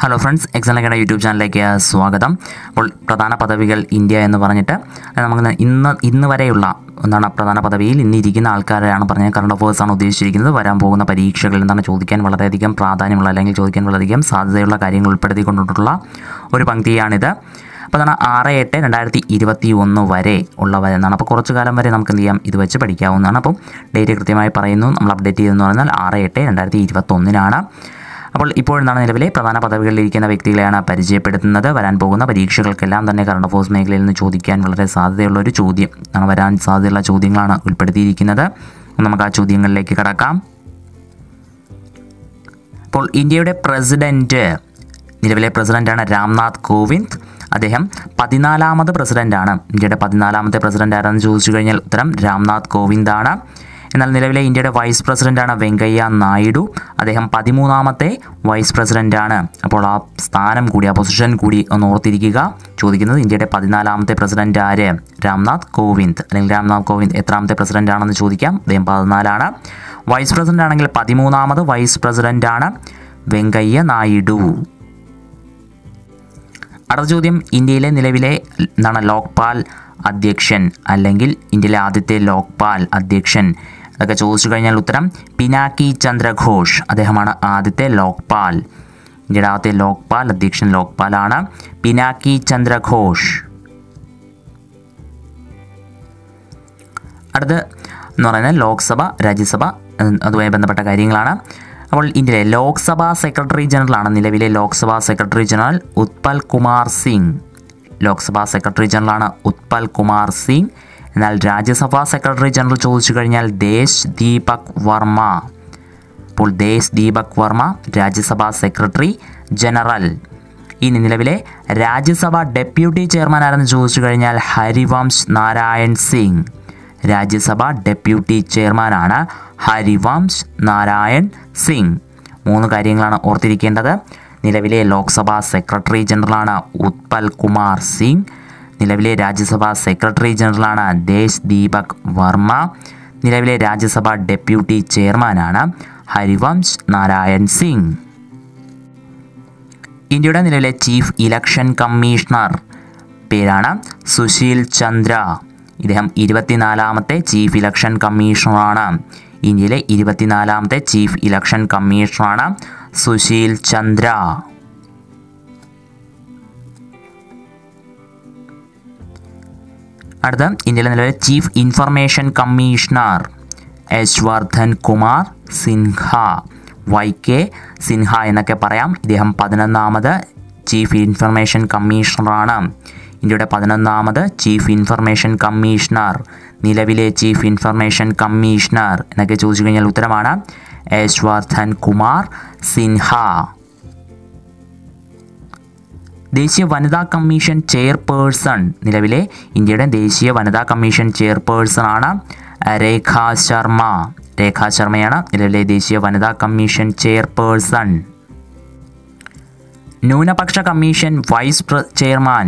hello friends എക്സാലക്കയുടെ YouTube ചാനലിലേക്ക് സ്വാഗതം അപ്പോൾ പ്രധാന പദവികൾ ഇന്ത്യ എന്ന് പറഞ്ഞിട്ട് നമുക്ക് ഇന്ന് ഇന്ന് വരെയുള്ള എന്താണ് പ്രധാന പദവിയിൽ ഇന്ന് ഇരിക്കുന്ന ആൾക്കാരെയാണ് പറഞ്ഞത് കറണ്ട് അഫേഴ്സ് ആണ് ഉദ്ദേശിച്ചിരിക്കുന്നത് വരാൻ പോകുന്ന പരീക്ഷകളിൽ എന്താണ് ചോദിക്കാൻ വളരെയധികം പ്രാധാന്യമുള്ള അല്ലെങ്കിൽ ചോദിക്കാൻ വളരെയധികം സാധ്യതയുള്ള കാര്യങ്ങൾ ഉൾപ്പെടുത്തിക്കൊണ്ടിട്ടുള്ള ഒരു പങ്ക്തിയാണിത് അപ്പോൾ അതാണ് ആറ് എട്ട് രണ്ടായിരത്തി ഇരുപത്തി ഒന്ന് വരെ ഉള്ളവർ എന്നാണ് അപ്പോൾ കുറച്ച് കാലം വരെ നമുക്ക് എന്ത് ചെയ്യാം ഇത് വെച്ച് പഠിക്കാവുന്നതാണ് അപ്പം ഡേറ്റ് കൃത്യമായി പറയുന്നു നമ്മൾ അപ്ഡേറ്റ് ചെയ്തെന്ന് പറഞ്ഞാൽ ആറ് എട്ട് രണ്ടായിരത്തി ഇരുപത്തൊന്നിനാണ് അപ്പോൾ ഇപ്പോൾ എന്താണ് നിലവിലെ പ്രധാന പദവികളിൽ ഇരിക്കുന്ന വ്യക്തികളെയാണ് പരിചയപ്പെടുത്തുന്നത് വരാൻ പോകുന്ന പരീക്ഷകൾക്കെല്ലാം തന്നെ കറണ്ട് അഫേഴ്സ് മേഖലയിൽ നിന്ന് ചോദിക്കാൻ വളരെ സാധ്യതയുള്ള ഒരു ചോദ്യം ആണ് വരാൻ സാധ്യതയുള്ള ചോദ്യങ്ങളാണ് ഉൾപ്പെടുത്തിയിരിക്കുന്നത് നമുക്ക് ആ ചോദ്യങ്ങളിലേക്ക് കടക്കാം അപ്പോൾ ഇന്ത്യയുടെ പ്രസിഡൻറ്റ് നിലവിലെ പ്രസിഡൻ്റാണ് രാംനാഥ് കോവിന്ദ് അദ്ദേഹം പതിനാലാമത് പ്രസിഡൻ്റാണ് ഇന്ത്യയുടെ പതിനാലാമത്തെ പ്രസിഡൻ്റ് ആരാണെന്ന് ചോദിച്ചു കഴിഞ്ഞാൽ ഉത്തരം രാംനാഥ് കോവിന്ദാണ് എന്നാൽ നിലവിലെ ഇന്ത്യയുടെ വൈസ് പ്രസിഡൻ്റാണ് വെങ്കയ്യ നായിഡു അദ്ദേഹം പതിമൂന്നാമത്തെ വൈസ് പ്രസിഡൻ്റാണ് അപ്പോൾ ആ സ്ഥാനം കൂടി ആ പൊസിഷൻ കൂടി ഒന്ന് ഓർത്തിരിക്കുക ചോദിക്കുന്നത് ഇന്ത്യയുടെ പതിനാലാമത്തെ പ്രസിഡൻ്റ് ആര് രാംനാഥ് കോവിന്ദ് അല്ലെങ്കിൽ രാംനാഥ് കോവിന്ദ് എത്രാമത്തെ പ്രസിഡൻ്റ് ആണെന്ന് ചോദിക്കാം അദ്ദേഹം പതിനാലാണ് വൈസ് പ്രസിഡൻ്റ് ആണെങ്കിൽ പതിമൂന്നാമത് വൈസ് പ്രസിഡൻ്റാണ് വെങ്കയ്യ നായിഡു അടുത്ത ചോദ്യം ഇന്ത്യയിലെ നിലവിലെ എന്താണ് ലോക്പാൽ അധ്യക്ഷൻ അല്ലെങ്കിൽ ഇന്ത്യയിലെ ആദ്യത്തെ ലോക്പാൽ അധ്യക്ഷൻ അതൊക്കെ ചോദിച്ചു കഴിഞ്ഞാൽ ഉത്തരം പിനാക്കി ചന്ദ്രഘോഷ് അദ്ദേഹമാണ് ആദ്യത്തെ ലോക്പാൽ ഇന്ത്യയുടെ ആദ്യത്തെ ലോക്പാൽ അധ്യക്ഷൻ ലോക്പാലാണ് പിനാക്കി ചന്ദ്രഘോഷ് അടുത്ത് എന്ന് പറയുന്നത് ലോക്സഭ രാജ്യസഭ ഉം, അതുമായി ബന്ധപ്പെട്ട കാര്യങ്ങളാണ് അപ്പോൾ ഇന്ത്യയിലെ ലോക്സഭാ സെക്രട്ടറി ജനറലാണ് നിലവിലെ Lok Sabha secretary general Utpal Kumar Singh Lok Sabha secretary ജനറലാണ് ഉത്പൽ കുമാർ സിംഗ് എന്നാൽ രാജ്യസഭാ സെക്രട്ടറി ജനറൽ ചോദിച്ചു കഴിഞ്ഞാൽ ദേശ് ദീപക് വർമ്മ അപ്പോൾ ദേശ് ദീപക് വർമ്മ രാജ്യസഭാ സെക്രട്ടറി ജനറൽ ഇനി നിലവിലെ രാജ്യസഭ ഡെപ്യൂട്ടി ചെയർമാൻ ആരെന്ന് ചോദിച്ചു കഴിഞ്ഞാൽ ഹരിവംശ് നാരായൺ സിംഗ് രാജ്യസഭ ഡെപ്യൂട്ടി ചെയർമാനാണ് ഹരിവംശ് നാരായൺ സിംഗ് മൂന്ന് കാര്യങ്ങളാണ് ഓർത്തിരിക്കേണ്ടത് നിലവിലെ ലോക്സഭാ സെക്രട്ടറി ജനറലാണ് ഉത്പൽ കുമാർ സിംഗ് നിലവിലെ രാജ്യസഭാ സെക്രട്ടറി ജനറലാണ് ദേശ് ദീപക് വർമ്മ നിലവിലെ രാജ്യസഭ ഡെപ്യൂട്ടി ചെയർമാനാണ് ഹരിവംശ് നാരായൺ സിംഗ് ഇന്ത്യയുടെ നിലവിലെ ചീഫ് ഇലക്ഷൻ കമ്മീഷണർ പേരാണ് സുശീൽ ചന്ദ്ര ഇദ്ദേഹം ഇരുപത്തിനാലാമത്തെ ചീഫ് ഇലക്ഷൻ കമ്മീഷണറാണ് ഇന്ത്യയിലെ ഇരുപത്തിനാലാമത്തെ ചീഫ് ഇലക്ഷൻ കമ്മീഷണറാണ് സുശീൽ ചന്ദ്ര അടുത്ത ഇന്ത്യയിലെ നിലവിലെ chief information commissioner Yashvardhan Kumar Sinha Y K Sinha എന്നൊക്കെ പറയാം ഇദ്ദേഹം പതിനൊന്നാമത് ചീഫ് ഇൻഫർമേഷൻ കമ്മീഷണറാണ് ഇന്ത്യയുടെ പതിനൊന്നാമത് ചീഫ് ഇൻഫർമേഷൻ കമ്മീഷണർ നിലവിലെ ചീഫ് ഇൻഫർമേഷൻ കമ്മീഷണർ എന്നൊക്കെ ചോദിച്ചു കഴിഞ്ഞാൽ ഉത്തരമാണ് യശ്വർദ്ധൻ കുമാർ സിൻഹ ദേശീയ വനിതാ കമ്മീഷൻ ചെയർപേഴ്സൺ നിലവിലെ ഇന്ത്യയുടെ ദേശീയ വനിതാ കമ്മീഷൻ ചെയർപേഴ്സൺ ആണ് രേഖ ശർമ്മ രേഖ ശർമ്മയാണ് നിലവിലെ ദേശീയ വനിതാ കമ്മീഷൻ ചെയർപേഴ്സൺ ന്യൂനപക്ഷ കമ്മീഷൻ വൈസ് പ്ര- ചെയർമാൻ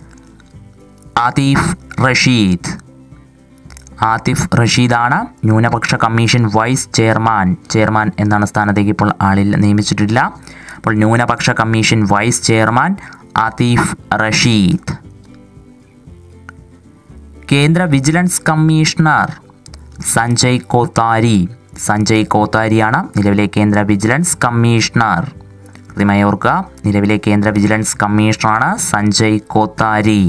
ആതിഫ് റഷീദ് ആതിഫ് റഷീദാണ് ന്യൂനപക്ഷ കമ്മീഷൻ വൈസ് ചെയർമാൻ ചെയർമാൻ എന്നാണ് സ്ഥാനത്തേക്ക് ഇപ്പോൾ ആളിൽ നിയമിച്ചിട്ടില്ല അപ്പോൾ ന്യൂനപക്ഷ commission vice chairman Atif Rashid കേന്ദ്ര വിജിലൻസ് കമ്മീഷണർ സഞ്ജയ് കോത്താരി സഞ്ജയ് കോത്താരിയാണ് നിലവിലെ കേന്ദ്ര വിജിലൻസ് കമ്മീഷണർ കൃത്യമായി ഓർക്കുക നിലവിലെ കേന്ദ്ര വിജിലൻസ് കമ്മീഷണറാണ് സഞ്ജയ് കോത്താരി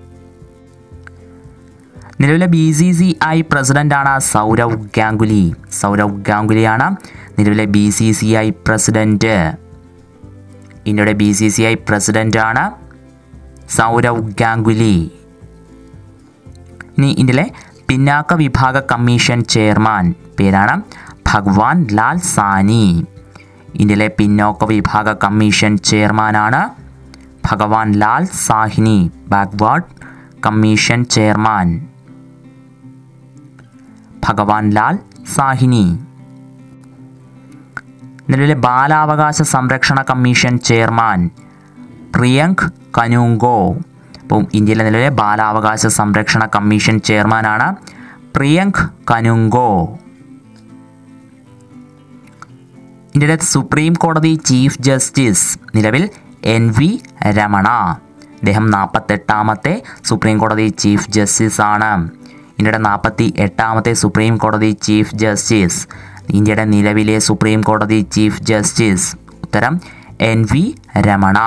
നിലവിലെ ബി സി സി ഐ പ്രസിഡൻ്റാണ് സൗരവ് ഗാംഗുലി സൗരവ് ഗാംഗുലിയാണ് നിലവിലെ B C C I president ഇന്ത്യയുടെ ബി സി സി ഐ പ്രസിഡൻ്റാണ് സൗരവ് ഗാംഗുലി ഇനി ഇന്ത്യയിലെ പിന്നാക്ക വിഭാഗ കമ്മീഷൻ ചെയർമാൻ പേരാണ് ഭഗവാൻ ലാൽ സാനി ഇന്ത്യയിലെ പിന്നോക്ക വിഭാഗ കമ്മീഷൻ ചെയർമാനാണ് Bhagwan Lal Sahni backward commission chairman Bhagwan Lal സാഹിനി നിലവിലെ ബാലാവകാശ സംരക്ഷണ കമ്മീഷൻ ചെയർമാൻ പ്രിയങ്ക് കനുങ്കോ അപ്പം ഇന്ത്യയിലെ നിലവിലെ ബാലാവകാശ സംരക്ഷണ കമ്മീഷൻ ചെയർമാനാണ് പ്രിയങ്ക് കനുങ്കോ ഇന്ത്യയുടെ സുപ്രീം കോടതി ചീഫ് ജസ്റ്റിസ് നിലവിൽ എൻ വി രമണ അദ്ദേഹം നാൽപ്പത്തെട്ടാമത്തെ സുപ്രീം കോടതി ചീഫ് ജസ്റ്റിസ് ആണ് ഇന്ത്യയുടെ നാൽപ്പത്തി എട്ടാമത്തെ സുപ്രീം കോടതി ചീഫ് ജസ്റ്റിസ് ഇന്ത്യയുടെ നിലവിലെ സുപ്രീം കോടതി ചീഫ് ജസ്റ്റിസ് ഉത്തരം N V Ramana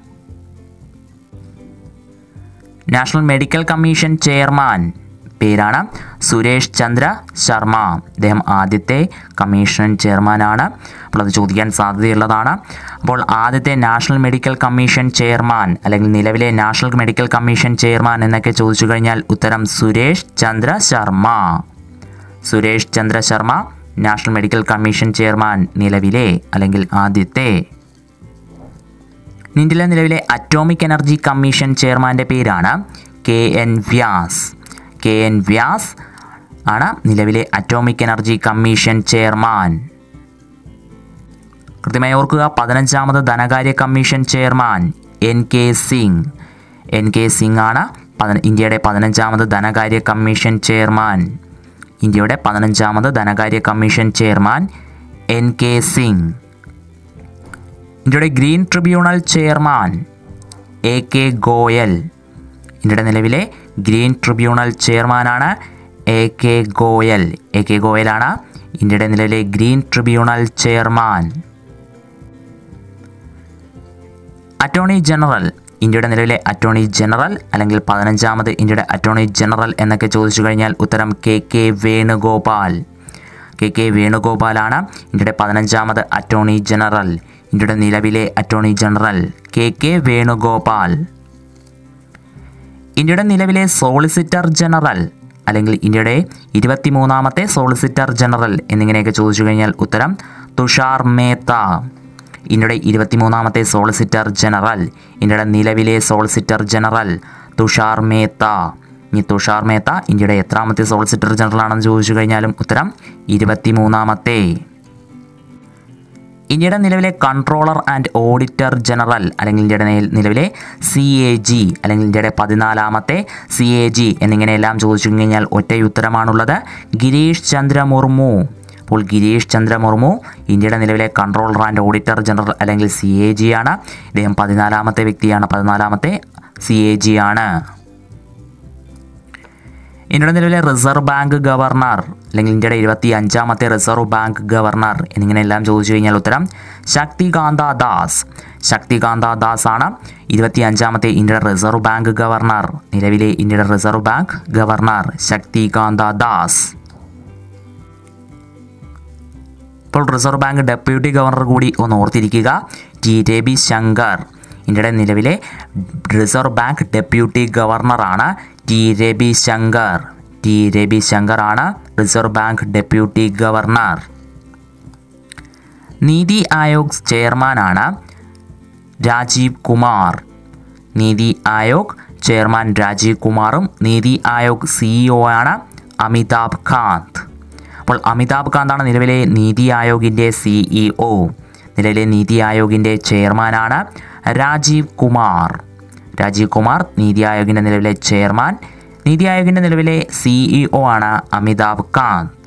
national medical commission chairman പേരാണ് സുരേഷ് ചന്ദ്ര ശർമ്മ അദ്ദേഹം ആദ്യത്തെ കമ്മീഷൻ ചെയർമാനാണ് അപ്പോൾ അത് ചോദിക്കാൻ സാധ്യതയുള്ളതാണ് അപ്പോൾ ആദ്യത്തെ നാഷണൽ മെഡിക്കൽ കമ്മീഷൻ ചെയർമാൻ അല്ലെങ്കിൽ നിലവിലെ നാഷണൽ മെഡിക്കൽ കമ്മീഷൻ ചെയർമാൻ എന്നൊക്കെ ചോദിച്ചു കഴിഞ്ഞാൽ ഉത്തരം Suresh Chandra Sharma Suresh Chandra Sharma national medical commission chairman നിലവിലെ അല്ലെങ്കിൽ ആദ്യത്തെ ഇന്ത്യയിലെ നിലവിലെ അറ്റോമിക് എനർജി കമ്മീഷൻ ചെയർമാൻ്റെ പേരാണ് K N Vyas K N Vyas ആണ് നിലവിലെ അറ്റോമിക് എനർജി കമ്മീഷൻ ചെയർമാൻ കൃത്യമായി ഓർക്കുക പതിനഞ്ചാമത് ധനകാര്യ commission chairman N K Singh N K Singh ആണ് പതിന ഇന്ത്യയുടെ പതിനഞ്ചാമത് ധനകാര്യ കമ്മീഷൻ ചെയർമാൻ ഇന്ത്യയുടെ പതിനഞ്ചാമത് ധനകാര്യ commission chairman N K Singh ഇന്ത്യയുടെ green tribunal chairman A K Goyal ഇന്ത്യയുടെ നിലവിലെ ഗ്രീൻ ട്രിബ്യൂണൽ ചെയർമാനാണ് A K Goyal A K ഗോയലാണ് ഇന്ത്യയുടെ നിലവിലെ green tribunal chairman attorney general ഇന്ത്യയുടെ നിലവിലെ അറ്റോർണി ജനറൽ അല്ലെങ്കിൽ പതിനഞ്ചാമത് ഇന്ത്യയുടെ അറ്റോർണി ജനറൽ എന്നൊക്കെ ചോദിച്ചു കഴിഞ്ഞാൽ ഉത്തരം K K Venugopal K K വേണുഗോപാലാണ് ഇന്ത്യയുടെ പതിനഞ്ചാമത് അറ്റോർണി ജനറൽ ഇന്ത്യയുടെ നിലവിലെ attorney general K K Venugopal ഇന്ത്യയുടെ നിലവിലെ സോളിസിറ്റർ ജനറൽ അല്ലെങ്കിൽ ഇന്ത്യയുടെ ഇരുപത്തിമൂന്നാമത്തെ സോളിസിറ്റർ ജനറൽ എന്നിങ്ങനെയൊക്കെ ചോദിച്ചു കഴിഞ്ഞാൽ ഉത്തരം തുഷാർ മേത്ത ഇന്ത്യയുടെ ഇരുപത്തിമൂന്നാമത്തെ സോളിസിറ്റർ ജനറൽ ഇന്ത്യയുടെ നിലവിലെ സോളിസിറ്റർ ജനറൽ തുഷാർ മേത്ത ഇനി തുഷാർ മേത്ത ഇന്ത്യയുടെ എത്രാമത്തെ സോളിസിറ്റർ ജനറൽ ആണെന്ന് ചോദിച്ചു കഴിഞ്ഞാലും ഉത്തരം ഇരുപത്തിമൂന്നാമത്തെ ഇന്ത്യയുടെ നിലവിലെ കൺട്രോളർ ആൻഡ് ഓഡിറ്റർ ജനറൽ അല്ലെങ്കിൽ ഇന്ത്യയുടെ നില- നിലവിലെ സി എ ജി അല്ലെങ്കിൽ ഇന്ത്യയുടെ പതിനാലാമത്തെ സി എ ജി എന്നിങ്ങനെയെല്ലാം ചോദിച്ചു കഴിഞ്ഞാൽ ഒറ്റ ഉത്തരമാണുള്ളത് ഗിരീഷ് ചന്ദ്ര മുർമു അപ്പോൾ ഗിരീഷ് ചന്ദ്ര മുർമു ഇന്ത്യയുടെ നിലവിലെ കൺട്രോളർ ആൻഡ് ഓഡിറ്റർ ജനറൽ അല്ലെങ്കിൽ സി എ ജി ആണ് ഇദ്ദേഹം പതിനാലാമത്തെ വ്യക്തിയാണ് പതിനാലാമത്തെ സി എ ജി ആണ് ഇന്ത്യയുടെ നിലവിലെ റിസർവ് ബാങ്ക് ഗവർണർ അല്ലെങ്കിൽ ഇന്ത്യയുടെ ഇരുപത്തി അഞ്ചാമത്തെ റിസർവ് ബാങ്ക് ഗവർണർ എന്നിങ്ങനെയെല്ലാം ചോദിച്ചു കഴിഞ്ഞാൽ ഉത്തരം ശക്തികാന്ത ദാസ് ശക്തികാന്ത ദാസ് ആണ് ഇരുപത്തി അഞ്ചാമത്തെ ഇന്ത്യയുടെ റിസർവ് ബാങ്ക് ഗവർണർ നിലവിലെ ഇന്ത്യയുടെ reserve bank governor Shaktikanta Das ഇപ്പോൾ റിസർവ് ബാങ്ക് ഡെപ്യൂട്ടി ഗവർണർ കൂടി ഒന്ന് ഓർത്തിരിക്കുക ടി രവി ശങ്കർ ഇന്ത്യയുടെ നിലവിലെ റിസർവ് ബാങ്ക് ഡെപ്യൂട്ടി ഗവർണറാണ് ടി രവി ശങ്കർ ടി രവി ശങ്കർ ആണ് റിസർവ് ബാങ്ക് ഡെപ്യൂട്ടി ഗവർണർ നീതി ആയോഗ് ചെയർമാനാണ് രാജീവ് കുമാർ നീതി ആയോഗ് ചെയർമാൻ രാജീവ് കുമാറും നീതി ആയോഗ് സിഇഒ ആണ് അമിതാഭ് കാന്ത് അപ്പോൾ അമിതാഭ് കാന്താണ് നിലവിലെ നീതി ആയോഗിൻ്റെ സിഇഒ നിലവിലെ നീതി ആയോഗിൻ്റെ ചെയർമാനാണ് രാജീവ് കുമാർ രാജീവ് കുമാർ നീതി ആയോഗിൻ്റെ നിലവിലെ ചെയർമാൻ നീതി ആയോഗിൻ്റെ നിലവിലെ സിഇഒ ആണ് അമിതാഭ് കാന്ത്